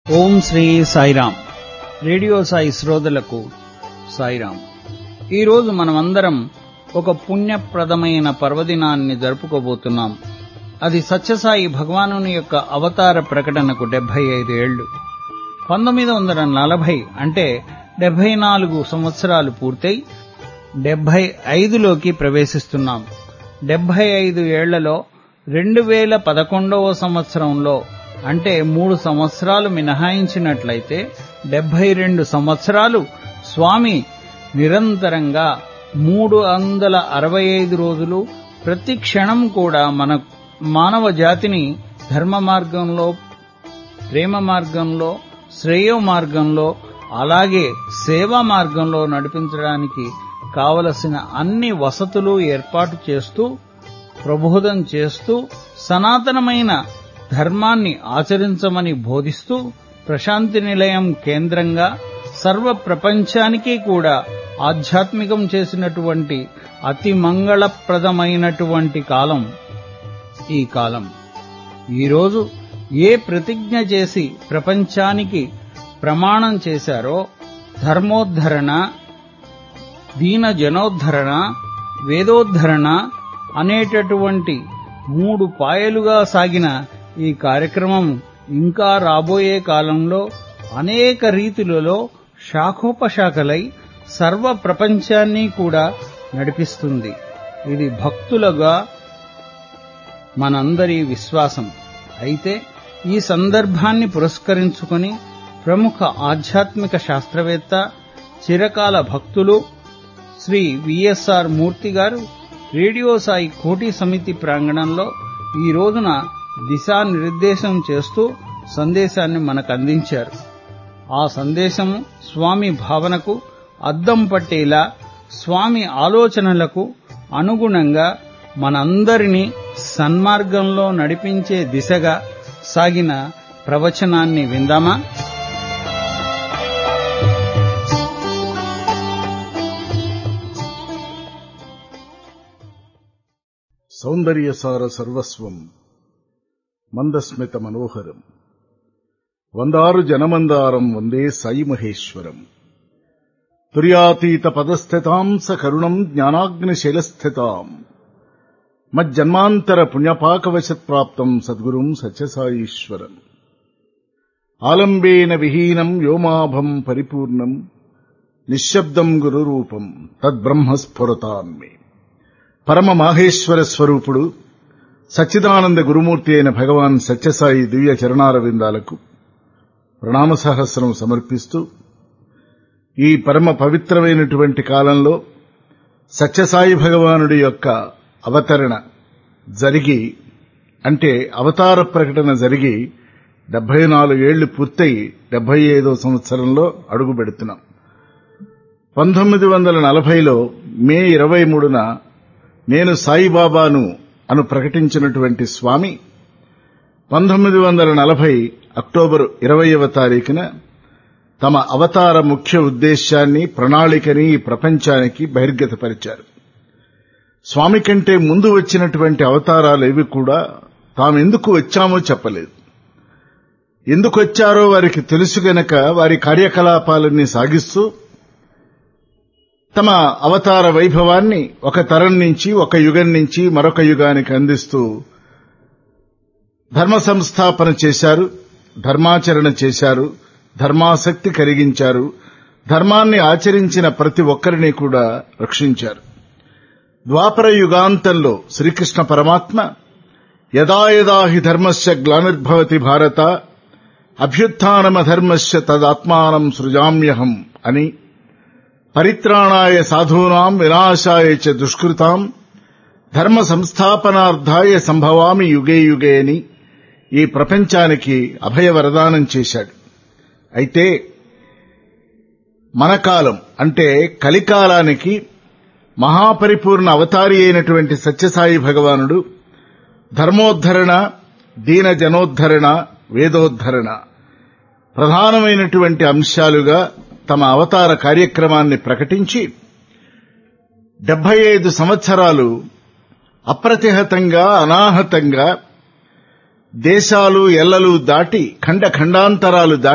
ఓం Shri Sairam radio Sai శ్రోతలకు సాయిరామ్ ఈరోజు మనమందరం ఒక పుణ్యప్రదమైన పర్వదినాన్ని జరుపుకోబోతున్నాం అది సత్యసాయి భగవానుని యొక్క అవతార ప్రకటనకు డెబ్బై ఐదు ఏళ్లు పంతొమ్మిది వందల నలభై అంటే డెబ్బై నాలుగు సంవత్సరాలు పూర్తయి డెబ్బై ఐదులోకి ప్రవేశిస్తున్నాం డెబ్బై ఐదు ఏళ్లలో రెండు వేల పదకొండవ సంవత్సరంలో అంటే మూడు సంవత్సరాలు మినహాయించినట్లయితే డెబ్బై రెండు సంవత్సరాలు స్వామి నిరంతరంగా మూడు వందల అరవై ఐదు రోజులు ప్రతి క్షణం కూడా మన మానవ జాతిని ధర్మ మార్గంలో ప్రేమ మార్గంలో శ్రేయో మార్గంలో అలాగే సేవా మార్గంలో నడిపించడానికి కావలసిన అన్ని వసతులు ఏర్పాటు చేస్తూ ప్రబోధం చేస్తూ సనాతనమైన ధర్మాన్ని ఆచరించమని బోధిస్తూ ప్రశాంతి నిలయం కేంద్రంగా సర్వ ప్రపంచానికి కూడా ఆధ్యాత్మికం చేసినటువంటి అతి మంగళప్రదమైనటువంటి కాలం ఈ కాలం ఈరోజు ఏ ప్రతిజ్ఞ చేసి ప్రపంచానికి ప్రమాణం చేశారో ధర్మోద్ధరణ దీన జనోద్ధరణ వేదోద్ధరణ అనేటటువంటి మూడు పాయలుగా సాగిన ఈ కార్యక్రమం ఇంకా రాబోయే కాలంలో అనేక రీతులలో శాఖోపశాఖలై సర్వ ప్రపంచాన్ని కూడా నడిపిస్తుంది ఇది భక్తులుగా మనందరి విశ్వాసం అయితే ఈ సందర్భాన్ని పురస్కరించుకుని ప్రముఖ ఆధ్యాత్మిక శాస్త్రవేత్త చిరకాల భక్తులు శ్రీ విఎస్ఆర్ మూర్తి గారు రేడియో సాయి కోటి సమితి ప్రాంగణంలో ఈ రోజున దిశానిర్దేశం చేస్తూ సందేశాన్ని మనకు అందించారు ఆ సందేశము స్వామి భావనకు అద్దం పట్టేలా స్వామి ఆలోచనలకు అనుగుణంగా మనందరినీ సన్మార్గంలో నడిపించే దిశగా సాగిన ప్రవచనాన్ని విందామా సౌందర్యసార సర్వస్వం మందస్మిత మనోహరం వందారు జనమందారం వందే సాయి మహేశ్వరం తుర్యాతీత పదస్థితాం స కరుణం జ్ఞానాగ్నిశైలస్థితాం మజ్జన్మాంతర పుణ్యపాకవశత్ప్రాప్తం సద్గురుం సత్యసాయీశ్వరం ఆలంబేన విహీనం వ్యోమాభం పరిపూర్ణం నిశ్శబ్దం గురురూపం తద్బ్రహ్మస్ఫురతాన్మే పరమ మాహేశ్వర స్వరూపుడు సచ్చిదానంద గురుమూర్తి అయిన భగవాన్ సత్యసాయి దివ్య చరణార విందాలకు ప్రణామ సహస్రం సమర్పిస్తూ ఈ పరమ పవిత్రమైనటువంటి కాలంలో సత్యసాయి భగవానుడి యొక్క అవతరణ జరిగి అంటే అవతార ప్రకటన జరిగి డెబ్బై నాలుగేళ్లు పూర్తయి డెబ్బై ఐదో సంవత్సరంలో అడుగు పెడుతున్నాం పంతొమ్మిది వందల నలభైలో మే ఇరవై మూడున నేను సాయిబాబాను అను ప్రకటించినటువంటి స్వామి పంతొమ్మిది వందల నలభై అక్టోబర్ ఇరవయవ తారీఖున తమ అవతార ముఖ్య ఉద్దేశాన్ని ప్రణాళికని ప్రపంచానికి బహిర్గతపరిచారు స్వామి కంటే ముందు వచ్చినటువంటి అవతారాలు ఏవి కూడా తామెందుకు వచ్చామో చెప్పలేదు ఎందుకు వచ్చారో వారికి తెలుసు గనక వారి కార్యకలాపాలన్నీ సాగిస్తూ తమ అవతార వైభవాన్ని ఒక తరం నుంచి ఒక యుగం నుంచి మరొక యుగానికి అందిస్తూ ధర్మ సంస్థాపన చేశారు ధర్మాచరణ చేశారు ధర్మాసక్తి కరిగించారు ధర్మాన్ని ఆచరించిన ప్రతి ఒక్కరిని కూడా రక్షించారు ద్వాపర యుగాంతంలో శ్రీకృష్ణ పరమాత్మ యదా యదా హి ధర్మస్య గ్లానిర్భవతి భారత అభ్యుత్నమధర్మస్య తదాత్మానం సృజామ్యహం అని పరిత్రాణాయ సాధూనాం వినాశాయ చ దుష్కృతాం ధర్మ సంస్థాపనార్థాయ సంభవామి యుగే యుగే అని ఈ ప్రపంచానికి అభయ వరదానం చేశాడు అయితే మన కాలం అంటే కలికాలానికి మహాపరిపూర్ణ అవతారి అయినటువంటి సత్యసాయి భగవానుడు ధర్మోద్ధరణ దీన జనోద్ధరణ వేదోద్ధరణ ప్రధానమైనటువంటి అంశాలుగా తమ అవతార కార్యక్రమాన్ని ప్రకటించి డెబ్బై ఐదు సంవత్సరాలు అప్రతిహతంగా అనాహతంగా దేశాలు ఎల్లలు దాటి ఖండ ఖండాంతరాలు దాటి